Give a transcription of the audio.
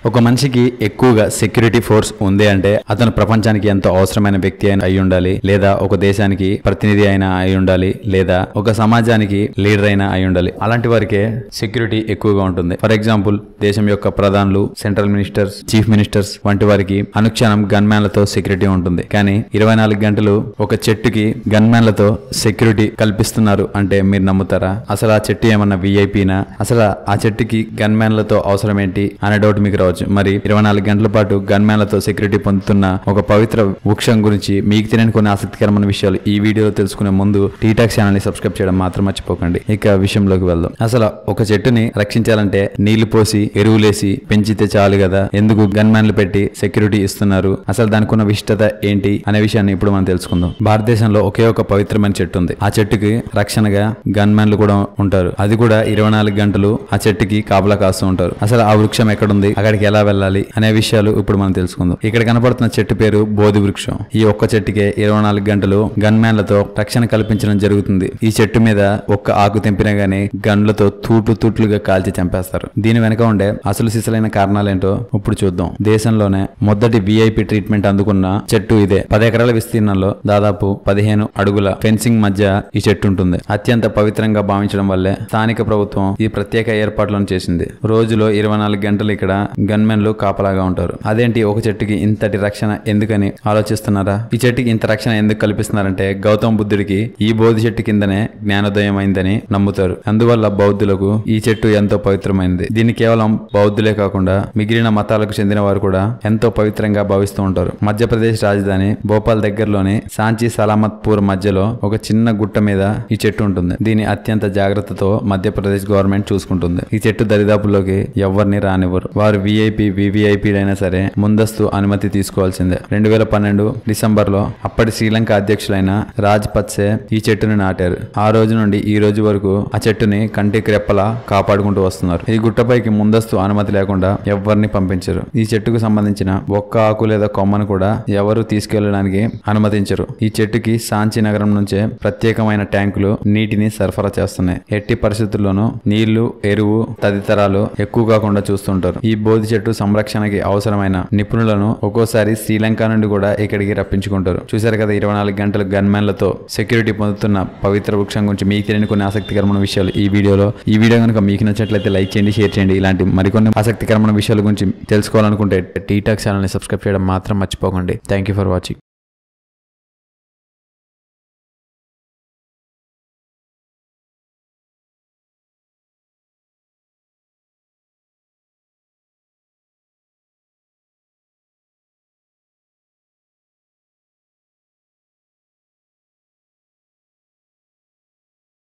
ఒక మనిషికి ఎక్కువగా సెక్యూరిటీ ఫోర్స్ ఉంది అంటే అతను ప్రపంచానికి ఎంతో అవసరమైన వ్యక్తి అయిన అయి ఉండాలి లేదా ఒక దేశానికి ప్రతినిధి అయినా అయి ఉండాలి లేదా ఒక సమాజానికి లీడర్ అయినా అయి ఉండాలి అలాంటి వారికే సెక్యూరిటీ ఎక్కువగా ఉంటుంది ఫర్ ఎగ్జాంపుల్ దేశం యొక్క ప్రధానులు సెంట్రల్ మినిస్టర్స్ చీఫ్ మినిస్టర్స్ వంటి వారికి అనుక్షణం గన్మ్యాన్లతో సెక్యూరిటీ ఉంటుంది కానీ ఇరవై నాలుగు గంటలు ఒక చెట్టుకి గన్మ్యాన్లతో సెక్యూరిటీ కల్పిస్తున్నారు అంటే మీరు నమ్ముతారా అసలు ఆ చెట్టు ఏమన్నా విఐపీనా అసలు ఆ చెట్టుకి గన్మ్యాన్లతో అవసరం ఏంటి అనే డౌట్ మీకు రావచ్చు మరి ఇరవై నాలుగు గంటల పాటు గన్మ్యాన్లతో సెక్యూరిటీ పొందుతున్న ఒక పవిత్ర వృక్షం గురించి మీకు తెలియని కొన్ని ఆసక్తికరమైన విషయాలు ఈ వీడియోలో తెలుసుకునే ముందు టీటాక్ ఛానల్ ని సబ్స్క్రైబ్ చేయడం మాత్రం మర్చిపోకండి ఇక విషయంలోకి వెళ్దాం అసలు ఒక చెట్టుని రక్షించాలంటే నీళ్లు పోసి ఎరువులేసి పెంచితే చాలు కదా ఎందుకు గన్మ్యాన్లు పెట్టి సెక్యూరిటీ ఇస్తున్నారు అసలు దానికి ఉన్న విశిష్టత ఏంటి అనే విషయాన్ని ఇప్పుడు మనం తెలుసుకుందాం భారతదేశంలో ఒకే ఒక పవిత్రమైన చెట్టు ఉంది ఆ చెట్టుకి రక్షణగా గన్మ్యాన్లు కూడా ఉంటారు అది కూడా ఇరవై నాలుగు గంటలు ఆ చెట్టుకి కాపలా కాస్తూ ఉంటారు అసలు ఆ వృక్షం ఎక్కడుంది అక్కడికి ఎలా వెళ్ళాలి అనే విషయాలు ఇప్పుడు మనం తెలుసుకుందాం ఇక్కడ కనపడుతున్న చెట్టు పేరు బోధి వృక్షం ఈ ఒక్క చెట్టుకే ఇరవై నాలుగు గంటలు గన్మ్యాన్లతో రక్షణ కల్పించడం జరుగుతుంది ఈ చెట్టు మీద ఒక్క ఆకు తెంపినా గానీ గన్లతో తూట్లు తూట్లుగా కాల్చి చంపేస్తారు దీని వెనక ఉండే అసలు సిసలైన కారణాలేంటో ఇప్పుడు చూద్దాం దేశంలోనే మొదటి విఐపి ట్రీట్మెంట్ అందుకున్న చెట్టు ఇదే పది ఎకరాల విస్తీర్ణంలో దాదాపు పదిహేను అడుగుల ఫెన్సింగ్ మధ్య ఈ చెట్టు ఉంటుంది అత్యంత పవిత్రంగా భావించడం వల్లే స్థానిక ప్రభుత్వం ఈ ప్రత్యేక ఏర్పాట్లను చేసింది రోజులో ఇరవై నాలుగు గంటలు ఇక్కడ గన్మెన్లు కాపలాగా ఉంటారు అదేంటి ఒక చెట్టుకి ఇంతటి రక్షణ ఎందుకని ఆలోచిస్తున్నారా ఈ చెట్టుకి ఇంత రక్షణ ఎందుకు కల్పిస్తున్నారంటే గౌతమ బుద్ధుడికి ఈ బోధి చెట్టు కిందనే జ్ఞానోదయం అయిందని నమ్ముతారు అందువల్ల బౌద్ధులకు ఈ చెట్టు ఎంతో పవిత్రమైనది దీన్ని కేవలం బౌద్ధులే కాకుండా మిగిలిన మతాలకు చెందిన వారు కూడా ఎంతో పవిత్రంగా భావిస్తూ ఉంటారు మధ్యప్రదేశ్ రాజధాని భోపాల్ దగ్గరలోని సాంచి సలామత్పూర్ మధ్యలో ఒక చిన్న గుట్ట మీద ఈ చెట్టు ఉంటుంది దీని అత్యంత జాగ్రత్తతో మధ్యప్రదేశ్ గవర్నమెంట్ చూసుకుంటుంది ఈ చెట్టు దరిదాపుల్లోకి ఎవరిని రానివ్వరు వారు విఐపి వివిఐపీలైనా సరే ముందస్తు అనుమతి తీసుకోవాల్సిందే రెండు వేల పన్నెండు డిసెంబర్ లో అప్పటి శ్రీలంక అధ్యక్షులైన రాజ్ పత్సే ఈ చెట్టును నాటారు ఆ రోజు నుండి ఈ రోజు వరకు ఆ చెట్టుని కంటికి రెప్పలా కాపాడుకుంటూ వస్తున్నారు ఈ గుట్టపైకి ముందస్తు అనుమతి లేకుండా ఎవరిని పంపించరు ఈ చెట్టుకు సంబంధించిన ఒక్క ఆకు లేదా కొమ్మను కూడా ఎవరు తీసుకెళ్లడానికి అనుమతించరు ఈ చెట్టుకి సాంచి నగరం నుంచే ప్రత్యేకమైన ట్యాంకులు నీటిని సరఫరా చేస్తున్నాయి ఎట్టి పరిస్థితుల్లోనూ నీళ్లు ఎరువు తదితరాలు ఎక్కువ కాకుండా చూస్తుంటారు ఈ బోధి చెట్టు సంరక్షణకి అవసరమైన నిపుణులను ఒక్కోసారి శ్రీలంక నుండి కూడా ఇక్కడికి రప్పించుకుంటారు చూశారు కదా ఇరవై నాలుగు గంటలు గన్మెన్లతో సెక్యూరిటీ పొందుతున్న పవిత్ర వృక్షం గురించి మీకు తెలియని కొన్ని ఆసక్తికరమైన విషయాలు ఈ వీడియోలో ఈ వీడియో కనుక మీకు నచ్చినట్లయితే లైక్ చేయండి షేర్ చేయండి ఇలాంటి మరికొన్ని ఆసక్తికరమైన విషయాల గురించి తెలుసుకోవాలనుకుంటే టీటాక్ ఛానల్ని సబ్స్క్రైబ్ చేయడం మాత్రం మర్చిపోకండి థ్యాంక్ యూ ఫర్ వాచింగ్